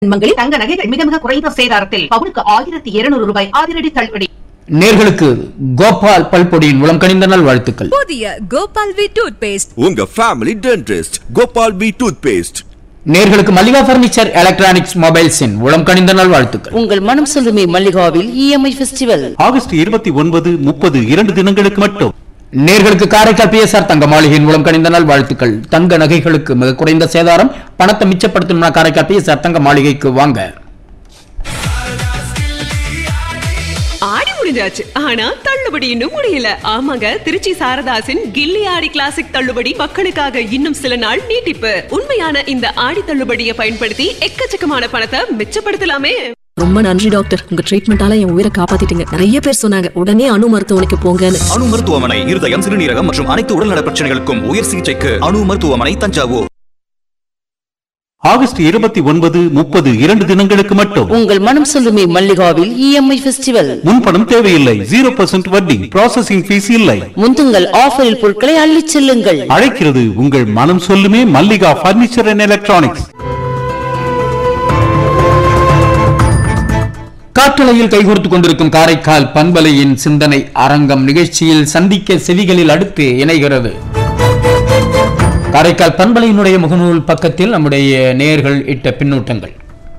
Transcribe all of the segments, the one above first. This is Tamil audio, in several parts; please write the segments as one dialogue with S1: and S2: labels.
S1: மங்களில்
S2: தங்க நகைகள் மிக மிக குறைந்த சேதாரத்தில் பவுனுக்கு ஆயிரத்தி இருநூறு ரூபாய் அதிரடி தள்ளுபடி
S3: நேர்களுக்கு கோபால் பல்பொடியின் உளம் கனிந்த நல் வாழ்த்துக்கள்
S1: புதிய கோபால் வி டூத் பேஸ்ட்
S4: உங்க family dentist Gopal P toothpaste
S3: நேர்களுக்கு மல்லிகா பர்னிச்சர் எலக்ட்ரானிக்ஸ் மொபைல்ஸின் உளம் கனிந்த நல் வாழ்த்துக்கள்
S5: உங்கள் மனம் சொல்லுமே மல்லிகாவில் இஎம்ஐ ஃபெஸ்டிவல்
S6: ஆகஸ்ட் இருபத்தி ஒன்பது முப்பது இரண்டு தினங்களுக்கு மட்டும்
S3: நேர்களுக்கு காரைக்கால் பிஎஸ்ஆர் தங்க மாளிகையின் உளம் கனிந்த நல் வாழ்த்துக்கள் தங்க நகைகளுக்கு மிக குறைந்த சேதாரம் பணத்தை மிச்சப்படுத்தணும்னா காரைக்கால் பிஎஸ்ஆர் தங்க மாளிகைக்கு வாங்க
S7: ஆடி முடிஞ்சாச்சு ஆனா தள்ளுபடி இன்னும் முடியல ஆமாங்க திருச்சி சாரதாசின் கில்லி ஆடி கிளாசிக் தள்ளுபடி மக்களுக்காக இன்னும் சில நாள் நீட்டிப்பு உண்மையான இந்த ஆடி தள்ளுபடியை பயன்படுத்தி எக்கச்சக்கமான பணத்தை மிச்சப்படுத்தலாமே
S8: ரொம்ப நன்றி டாக்டர் உங்க ட்ரீட்மெண்டால என் உயிரை காப்பாத்திட்டீங்க நிறைய பேர் சொன்னாங்க உடனே அணு மருத்துவமனைக்கு போங்கன்னு
S9: அணு மருத்துவமனை இருதயம் சிறுநீரகம் மற்றும் அனைத்து உடல்நல பிரச்சனைகளுக்கும் உயர் சிகிச்சைக்கு அணு மருத்துவமனை தஞ்சாவூர்
S6: ஆகஸ்ட் இருபத்தி ஒன்பது முப்பது இரண்டு தினங்களுக்கு மட்டும்
S5: உங்கள் மனம் சொல்லுமே மல்லிகாவில் இஎம்ஐ ஃபெஸ்டிவல்
S6: முன்பணம் தேவையில்லை ஜீரோ பர்சன்ட் வட்டி ப்ராசஸிங் ஃபீஸ் இல்லை
S5: முந்துங்கள் ஆஃபரில் பொருட்களை அள்ளிச் செல்லுங்கள்
S6: அழைக்கிறது உங்கள் மனம் சொல்லுமே மல்லிகா பர்னிச்சர் அண்ட் எலக்ட்ரானிக்ஸ்
S3: காற்றலையில் கைகோர்த்துக் கொண்டிருக்கும் காரைக்கால் பண்பலையின் சிந்தனை அரங்கம் நிகழ்ச்சியில் சந்திக்க செவிகளில் அடுத்து இணைகிறது காரைக்கால் பண்பலையினுடைய முகநூல் பக்கத்தில் நம்முடைய நேயர்கள் இட்ட பின்னூட்டங்கள்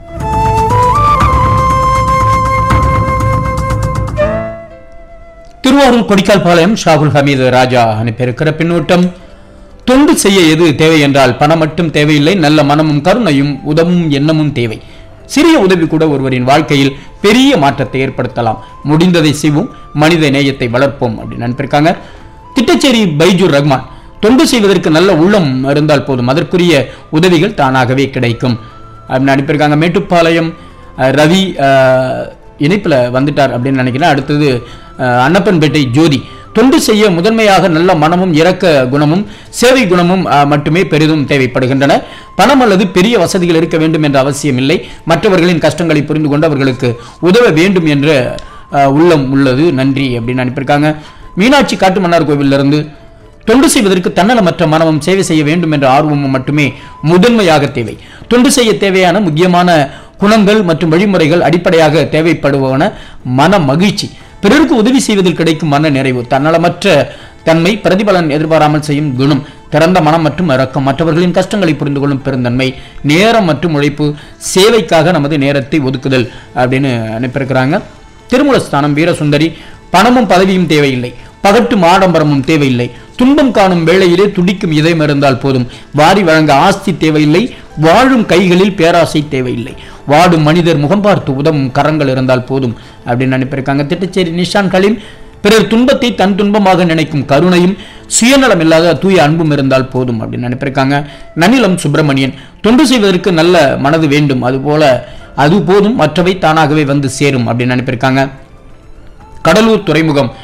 S3: திருவாரூர் கொடிக்கால் பாளையம் ஷாகுல் ஹமீது ராஜா அனுப்பியிருக்கிற பின்னூட்டம் தொண்டு செய்ய எது தேவை என்றால் பணம் மட்டும் தேவையில்லை நல்ல மனமும் கருணையும் உதவும் எண்ணமும் தேவை சிறிய உதவி கூட ஒருவரின் வாழ்க்கையில் பெரிய மாற்றத்தை ஏற்படுத்தலாம் முடிந்ததை செய்வோம் மனித நேயத்தை வளர்ப்போம் அப்படின்னு அனுப்பியிருக்காங்க திட்டச்சேரி பைஜூர் ரஹ்மான் தொண்டு செய்வதற்கு நல்ல உள்ளம் இருந்தால் போதும் அதற்குரிய உதவிகள் தானாகவே கிடைக்கும் அப்படின்னு அனுப்பியிருக்காங்க மேட்டுப்பாளையம் அஹ், ரவி அஹ், இணைப்புல வந்துட்டார் அப்படின்னு நினைக்கிறேன் அடுத்தது அஹ், அன்னப்பன்பேட்டை ஜோதி தொண்டு செய்ய முதன்மையாக நல்ல மனமும் இரக்க குணமும் சேவை குணமும் அஹ், மட்டுமே பெரிதும் தேவைப்படுகின்றன பணம் அல்லது பெரிய வசதிகள் இருக்க வேண்டும் என்ற அவசியம் இல்லை மற்றவர்களின் கஷ்டங்களை புரிந்து கொண்டு அவர்களுக்கு உதவ வேண்டும் என்ற அஹ், உள்ளம் உள்ளது நன்றி அப்படின்னு அனுப்பியிருக்காங்க மீனாட்சி காட்டுமன்னார் கோவிலிருந்து தொண்டு செய்வதற்கு தன்னலமற்ற மனமும் சேவை செய்ய வேண்டும் என்ற ஆர்வமும் மட்டுமே முதன்மையாக தேவை தொண்டு செய்ய தேவையான முக்கியமான குணங்கள் மற்றும் வழிமுறைகள் அடிப்படையாக தேவைப்படுவன மன மகிழ்ச்சி பிறருக்கு உதவி செய்வதில் கிடைக்கும் மன நிறைவு தன்னலமற்ற தன்மை பிரதிபலன் எதிர்பாராமல் செய்யும் குணம் திறந்த மனம் மற்றும் இரக்கம் மற்றவர்களின் கஷ்டங்களை புரிந்து கொள்ளும் பெருந்தன்மை நேரம் மற்றும் உழைப்பு சேவைக்காக நமது நேரத்தை ஒதுக்குதல் அப்படின்னு அனுப்பியிருக்கிறாங்க திருமூலஸ்தானம் வீரசுந்தரி பணமும் பதவியும் தேவையில்லை பகட்டும் ஆடம்பரமும் தேவையில்லை துன்பம் காணும் வேளையிலே துடிக்கும் இதயம் இருந்தால் போதும் வாரி வழங்க ஆஸ்தி தேவையில்லை வாழும் கைகளில் பேராசை தேவையில்லை வாடும் மனிதர் முகம் பார்த்து உதவும் கரங்கள் இருந்தால் போதும் அப்படின்னு அனுப்பியிருக்காங்க திட்டச்சேரி நிஷான் கலீம் பிறர் துன்பத்தை தன் துன்பமாக நினைக்கும் கருணையும் சுயநலம் இல்லாத தூய அன்பும் இருந்தால் போதும் அப்படின்னு அனுப்பியிருக்காங்க நனிலம் சுப்பிரமணியன் தொண்டு செய்வதற்கு நல்ல மனது வேண்டும் அதுபோல அது போதும் மற்றவை தானாகவே வந்து சேரும் அப்படின்னு அனுப்பியிருக்காங்க கடலூர் துறைமுகம்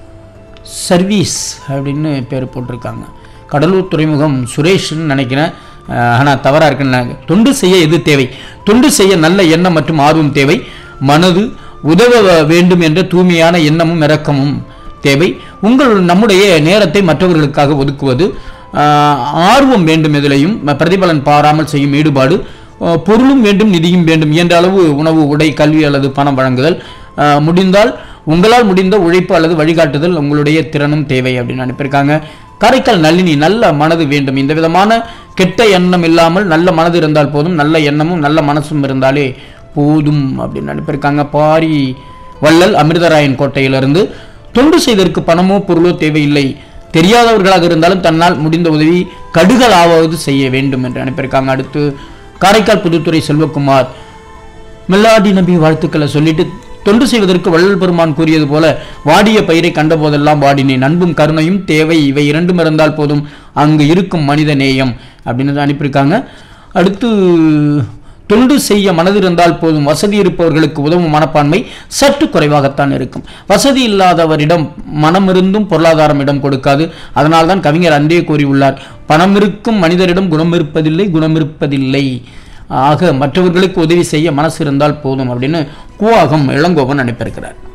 S3: சர்வீஸ் அப்படின்னு பேர் போட்டிருக்காங்க கடலூர் துறைமுகம் சுரேஷ்னு நினைக்கிறேன் ஆனால் தவறாக இருக்குன்னு நினைக்கிறேன். தொண்டு செய்ய எது தேவை தொண்டு செய்ய நல்ல எண்ணம் மற்றும் ஆர்வம் தேவை மனது உதவ வேண்டும் என்ற தூய்மையான எண்ணமும் இரக்கமும் தேவை உங்கள் நம்முடைய நேரத்தை மற்றவர்களுக்காக ஒதுக்குவது ஆஹ், ஆர்வம் வேண்டும் எதிலையும் பிரதிபலன் பாராமல் செய்யும் ஈடுபாடு ஆஹ், பொருளும் வேண்டும் நிதியும் வேண்டும் என்ற அளவு உணவு உடை கல்வி அல்லது பணம் வழங்குதல் ஆஹ், முடிந்தால் உங்களால் முடிந்த உழைப்பு அல்லது வழிகாட்டுதல் உங்களுடைய திறனும் தேவை அப்படின்னு அனுப்பியிருக்காங்க காரைக்கால் நளினி நல்ல மனது வேண்டும் இந்த விதமான கெட்ட எண்ணம் இல்லாமல் நல்ல மனது இருந்தால் போதும் நல்ல எண்ணமும் நல்ல மனசும் இருந்தாலே போதும் அப்படின்னு அனுப்பியிருக்காங்க பாரி வள்ளல் அமிர்தராயன் கோட்டையிலிருந்து தொண்டு செய்ததற்கு பணமோ பொருளோ தேவையில்லை தெரியாதவர்களாக இருந்தாலும் தன்னால் முடிந்த உதவி கடுகளாவது செய்ய வேண்டும் என்று அனுப்பியிருக்காங்க அடுத்து காரைக்கால் புதுத்துறை செல்வகுமார் மெல்லாடி நபி வாழ்த்துக்களை சொல்லிட்டு தொண்டு செய்வதற்கு வள்ளல் பெருமான் கூறியது போல வாடிய பயிரை கண்ட போதெல்லாம் வாடினேன் அன்பும் கருணையும் தேவை இவை இரண்டும் இருந்தால் போதும் அங்கு இருக்கும் மனித நேயம் அப்படின்னு தான் அனுப்பியிருக்காங்க அடுத்து தொண்டு செய்ய மனது இருந்தால் போதும் வசதி இருப்பவர்களுக்கு உதவும் மனப்பான்மை சற்று குறைவாகத்தான் இருக்கும் வசதி இல்லாதவரிடம் மனம் இருந்தும் பொருளாதாரம் இடம் கொடுக்காது அதனால்தான் கவிஞர் அன்றே கூறியுள்ளார் பணம் இருக்கும் மனிதரிடம் குணம் இருப்பதில்லை குணம் இருப்பதில்லை ஆக மற்றவர்களுக்கு உதவி செய்ய மனசு இருந்தால் போதும் அப்படின்னு கூவாகம் இளங்கோவன் அனுப்பியிருக்கிறார்